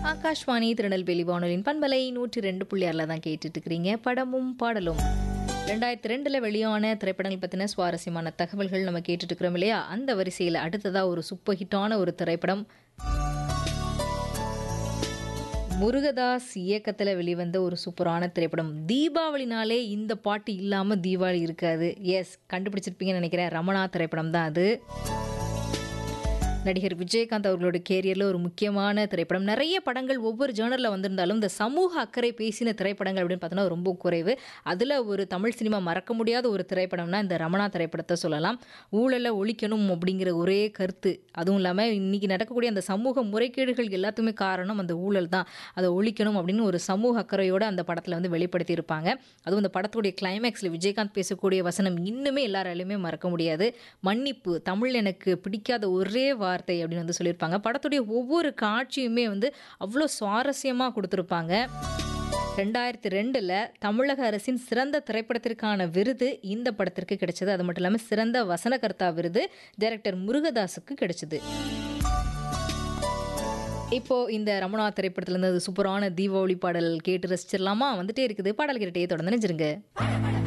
ஆகாஷ்வாணி திருநெல்வேலி வானொலியின் பண்பலை நூற்றி ரெண்டு புள்ளி ஆறில் தான் கேட்டுட்டு இருக்கிறீங்க படமும் பாடலும் ரெண்டாயிரத்தி ரெண்டில் வெளியான திரைப்படங்கள் பற்றின சுவாரஸ்யமான தகவல்கள் நம்ம கேட்டுட்டு இருக்கிறோம் இல்லையா அந்த வரிசையில் அடுத்ததாக ஒரு சூப்பர் ஹிட்டான ஒரு திரைப்படம் முருகதாஸ் இயக்கத்தில் வெளிவந்த ஒரு சூப்பரான திரைப்படம் தீபாவளினாலே இந்த பாட்டு இல்லாமல் தீபாவளி இருக்காது எஸ் கண்டுபிடிச்சிருப்பீங்கன்னு நினைக்கிறேன் ரமணா திரைப்படம் தான் அது நடிகர் விஜயகாந்த் அவர்களோட கேரியரில் ஒரு முக்கியமான திரைப்படம் நிறைய படங்கள் ஒவ்வொரு ஜேர்னலில் வந்திருந்தாலும் இந்த சமூக அக்கறை பேசின திரைப்படங்கள் அப்படின்னு பார்த்தோன்னா ரொம்ப குறைவு அதில் ஒரு தமிழ் சினிமா மறக்க முடியாத ஒரு திரைப்படம்னா இந்த ரமணா திரைப்படத்தை சொல்லலாம் ஊழலை ஒழிக்கணும் அப்படிங்கிற ஒரே கருத்து அதுவும் இல்லாமல் இன்னைக்கு நடக்கக்கூடிய அந்த சமூக முறைகேடுகள் எல்லாத்துக்குமே காரணம் அந்த ஊழல் தான் அதை ஒழிக்கணும் அப்படின்னு ஒரு சமூக அக்கறையோடு அந்த படத்தில் வந்து வெளிப்படுத்தியிருப்பாங்க அதுவும் இந்த படத்துடைய கிளைமேக்ஸில் விஜயகாந்த் பேசக்கூடிய வசனம் இன்னுமே எல்லாராலையுமே மறக்க முடியாது மன்னிப்பு தமிழ் எனக்கு பிடிக்காத ஒரே வார்த்தை அப்படின்னு வந்து சொல்லியிருப்பாங்க படத்துடைய ஒவ்வொரு காட்சியுமே வந்து அவ்வளோ சுவாரஸ்யமாக கொடுத்துருப்பாங்க ரெண்டாயிரத்தி ரெண்டில் தமிழக அரசின் சிறந்த திரைப்படத்திற்கான விருது இந்த படத்திற்கு கிடைச்சது அது மட்டும் இல்லாமல் சிறந்த வசனகர்த்தா விருது டைரக்டர் முருகதாஸுக்கு கிடைச்சது இப்போ இந்த ரமணா திரைப்படத்துல இருந்து அது சூப்பரான தீபாவளி பாடல் கேட்டு ரசிச்சிடலாமா வந்துட்டே இருக்குது பாடல் கேட்டுட்டே தொடர்ந்து நினைச்சிருங்க